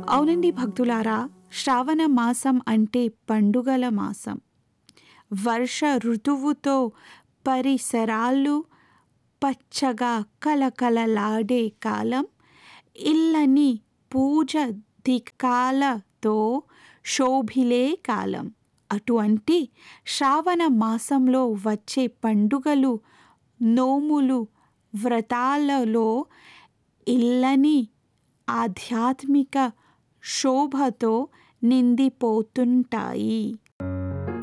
అవునండి భక్తులారా శ్రావణ మాసం అంటే పండుగల మాసం వర్ష ఋతువుతో పరిసరాలు పచ్చగా కలకలలాడే కాలం ఇల్లని పూజ దికాలతో శోభిలే కాలం అటువంటి శ్రావణ మాసంలో వచ్చే పండుగలు నోములు వ్రతాలలో ఇల్లని ఆధ్యాత్మిక శోభతో నిండిపోతుంటాయి